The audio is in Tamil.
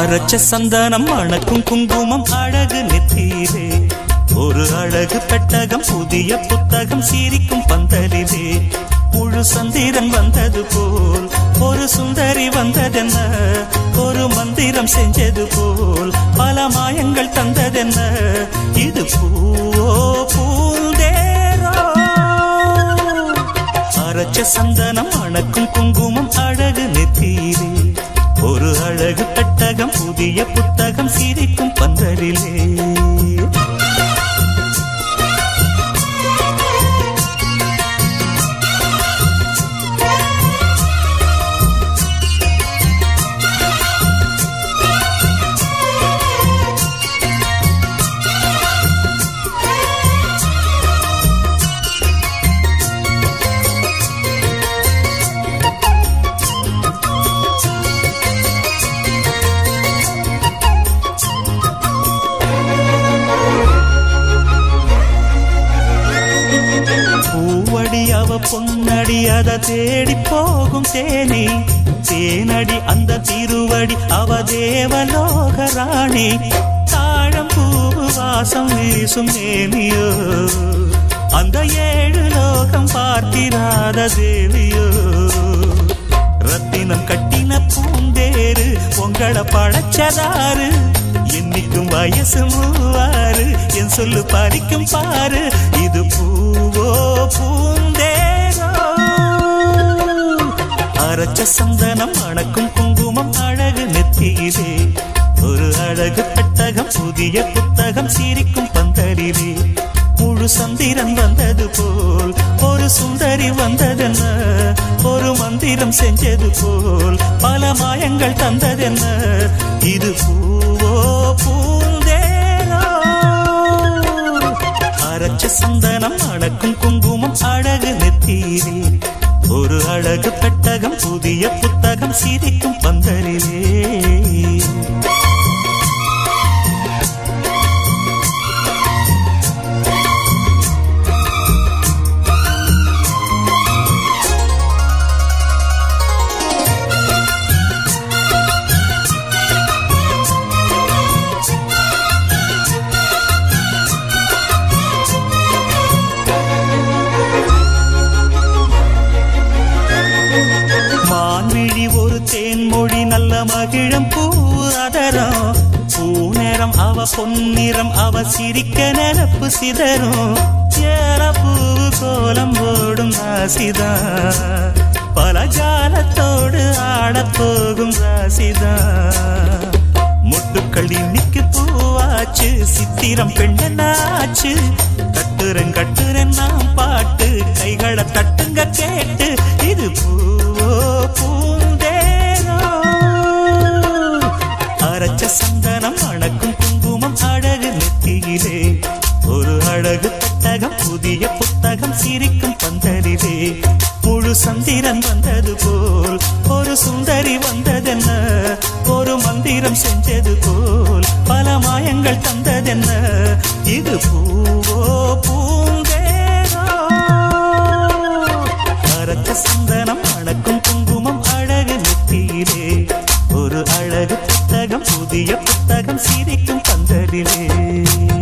அரைச்ச சந்தனம் அணக்கும் குங்குமம் அழகு நெத்தியிலே ஒரு அழகு பெட்டகம் புதிய புத்தகம் சிரிக்கும் பந்தலிலே முழு சந்திரன் வந்தது போல் ஒரு சுந்தரி வந்ததென்ன ஒரு மந்திரம் செஞ்சது போல் பல மாயங்கள் தந்ததென்ன இது பூவோ பூந்தேரோ அரைச்ச சந்தனம் அணக்கும் குங்குமம் அழகு நெத்தியிலே ஒரு அழகு பெட்டகம் புதிய புத்தகம் சிரிக்கும் பந்தலிலே பூவடி அவ பொன்னடி அத தேடி போகும் தேனி தேனடி அந்த திருவடி அவ தேவலோக ராணி தாழம் பூவு வாசம் வீசும் நேமியோ அந்த ஏழு லோகம் பார்த்திராத தேவியோ ரத்தினம் கட்டின பூந்தேரு உங்களை படைச்சதாரு என்னைக்கும் வயசு மூவாறு என் சொல்லு பறிக்கும் பாரு இது பூவோ பூந்தேரோ அரைச்ச சந்தனம் அணக்கும் குங்குமம் அழகு நெத்தியிலே ஒரு அழகு பெட்டகம் புதிய புத்தகம் சிரிக்கும் பந்தலிலே முழு சந்திரன் வந்தது போல் ஒரு சுந்தரி வந்ததென்ன ஒரு மந்திரம் செஞ்சது போல் பல மாயங்கள் தந்ததென்ன இது பூவோ பூந்தேரோ அரைச்ச சந்தனம் அடக்கும் குங்குமம் அழகு நெத்தியிலே ஒரு அழகு பெட்டகம் புதிய புத்தகம் சிரிக்கும் பந்தலிலே மான்விழி ஒரு தேன்மொழி நல்ல மகிழம் பூ அதரம் பூநேரம் அவ பொன்னிறம் அவ சிரிக்க நினப்பு சிதறும் ஏற பூவு கோலம் போடும் ராசிதா பல ஜாலத்தோடு ஆடப் போகும் ராசிதா முட்டுக்கள் இன்னைக்கு பூவாச்சு சித்திரம் பெண்ணாச்சு கட்டுறன் கட்டுறன் நாம் பாட்டு கைகளை தட்டுங்க கேட்டு இது பூவோ பூந்தேனோ அரைச்ச சந்தனம் அணக்கும் குங்குமம் அழகு நெத்தியிலே ஒரு அழகு பெட்டகம் புதிய புத்தகம் சிரிக்கும் பந்தலிலே முழு சந்திரன் வந்தது போல் ஒரு சுந்தரி வந்ததென்ன ஒரு மந்திரம் செஞ்சது போல் பல மாயங்கள் தந்ததென்ன இது பூவோ பூந்தேரோ அரைச்ச சந்தனம் அணக்கும் குங்குமம் அழகு நெத்தியிலே ஒரு அழகு புத்தகம் புதிய புத்தகம் சிரிக்கும் பந்தலிலே